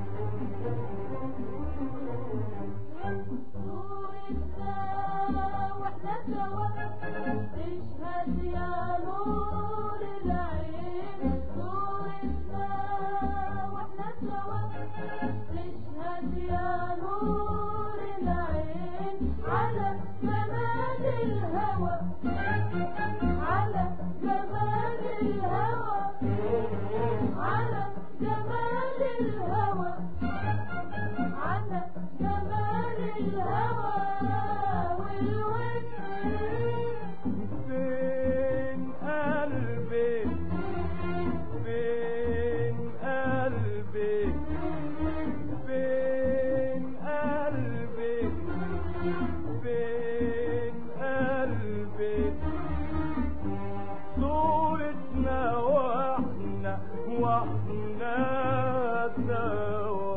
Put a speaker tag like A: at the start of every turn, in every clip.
A: فين قلبي فين قلبي فين قلبي فين قلبي صورتنا واحنا واحنا سوا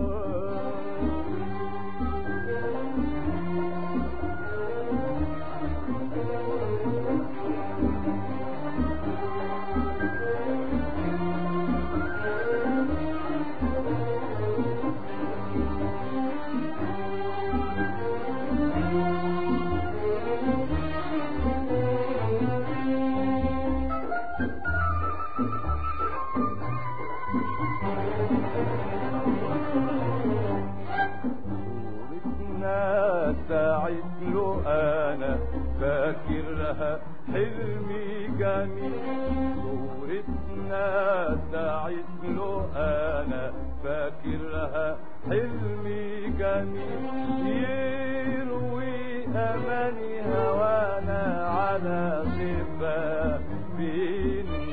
A: صورتنا ساعد له انا فاكرها حلمي جميل صورتنا ساعد له انا فاكرها حلمي جميل يروي اماني هوانا على خفا بيني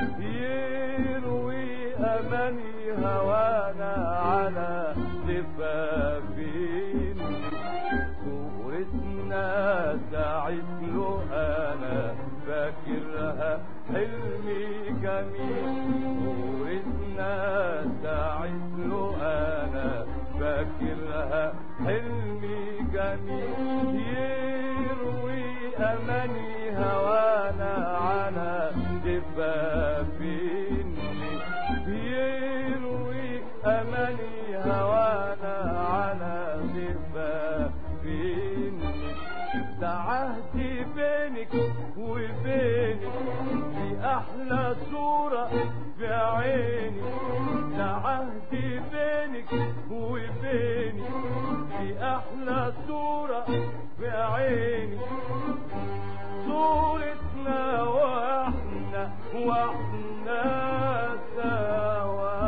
A: يروي اماني هوانا على خفا بيني صورتنا ساعد له انا فاكرها حلمي جميل صورتنا ساعد له انا فاكرها حلمي جميل يروي اماني هوانا على دفافيني يروي اماني هوانا على دفافيني ده عهدي بينك وبيني في احلى صورة في عيني ده عهدي بينك وبيني في احلى صورة في عيني صورتنا واحنا واحنا سوا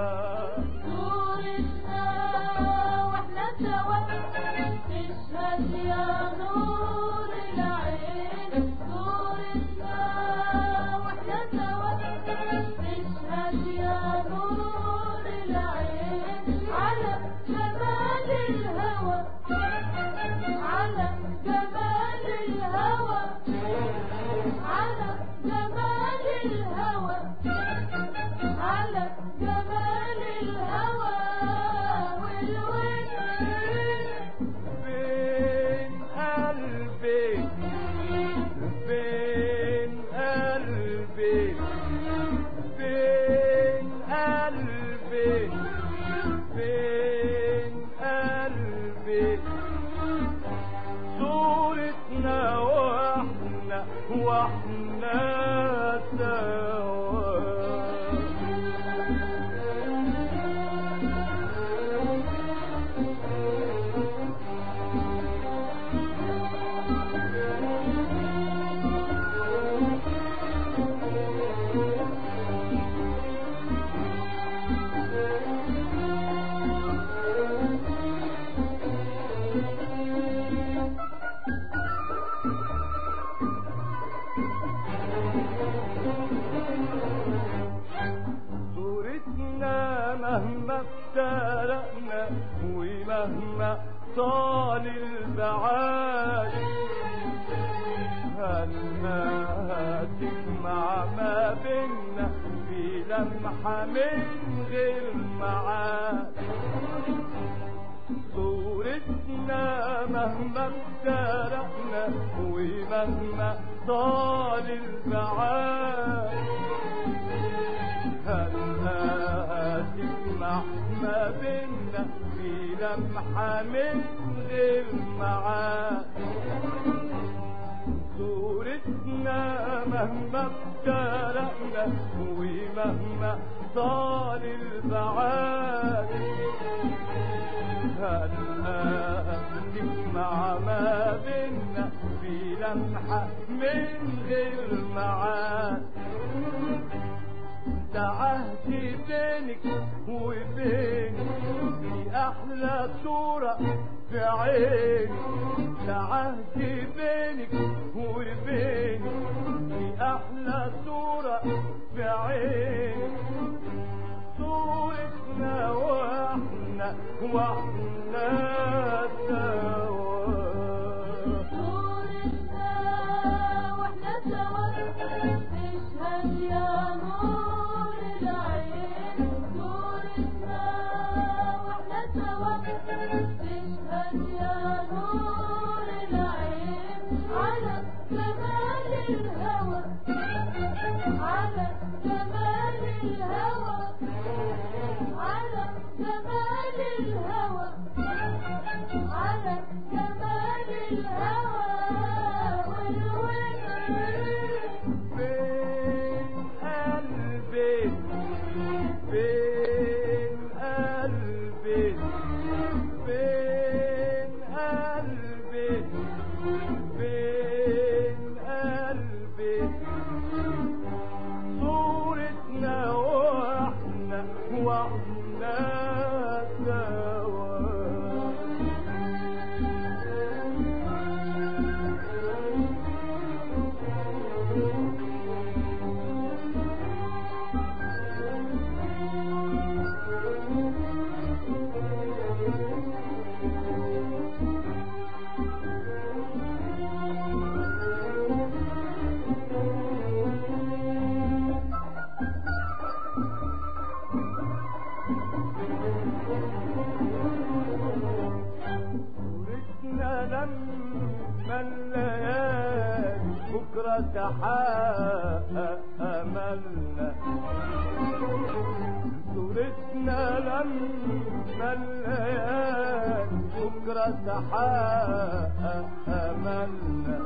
B: صورتنا واحنا سوا تشهد يا نور العين صورتنا واحنا سوا تشهد يا نور العين على جمال الهوى على جمال الهوى على جمال الهوى على جمال الهوى والود
A: فين قلبي فين قلبي فين قلبي فين قلبي صورتنا واحنا واحنا سوا صورتنا مهما افترقنا ومهما طال البعاد هلما تجمع ما بينا في لمحة من غير معاد صورتنا مهما افترقنا ومهما طال البعاد هلها تجمع ما بين بينا في لمحة من غير معاد صورتنا مهما افترقنا ومهما طال البعاد هنقابلك مع ما بينا في لمحة من غير معاد ده عهدي بينك وبيني في احلى صورة في عيني ده عهدي بينك وبيني في احلى صورة في عيني صورتنا واحنا واحنا سوا
B: صورتنا واحنا سوا تشهد يا نور العين صورتنا واحنا سوا تشهد يا نور العين على جمال الهوى على جمال الهوى على جمال الهوى على جمال الهوى والوين
A: فين قلبي فين قلبي فين قلبي فين قلبي صورتنا واحنا واحنا سوا صورتنا لما الليالي بكرة تحقق أملنا صورتنا لما الليالي بكرة تحقق أملنا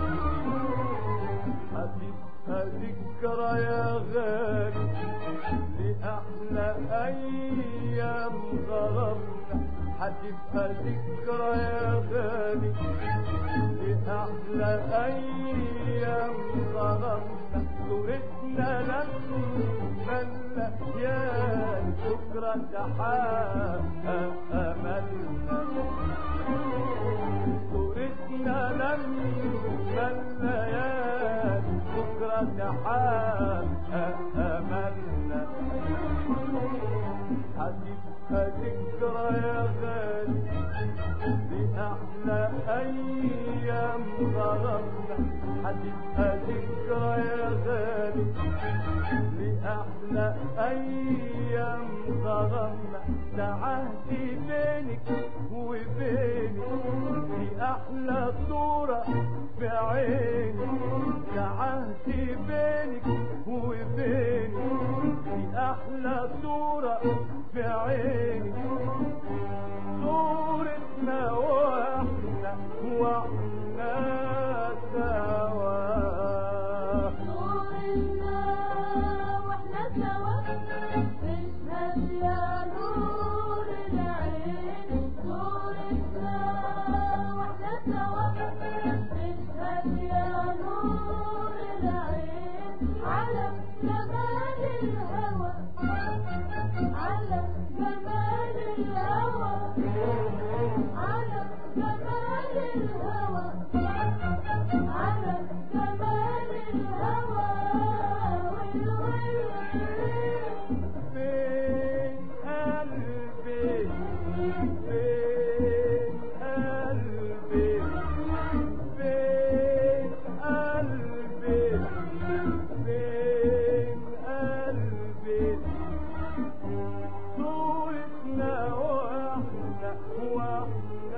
A: هتبقى ذكرى يا غالي لأحلى أيام غرامنا هتبقى ذكرى يا غالي لأحلى أيام غرامنا صورتنا لما الليالي بكرة تحقق أملنا صورتنا لما الليالي بكرة تحقق أملنا هتبقى ذكرى يا غالي بأحلى أيام غرامنا هتبقى ذكرى يا غالي لأحلى أيام غرامنا ده عهدي بينك وبيني في أحلى صورة في عيني ده عهدي بينك وبيني في أحلى صورة في عيني صورتنا واحنا واحنا سوا
B: صورتنا واحنا سوا تشهد يا نور العين صورتنا واحنا سوا تشهد يا نور العين على جمال الهوى على جمال الهوى على جمال الهوى على جمال الهوى والوين
A: فين قلبي فين قلبي فين قلبي فين قلبي صورتنا واحنا واحنا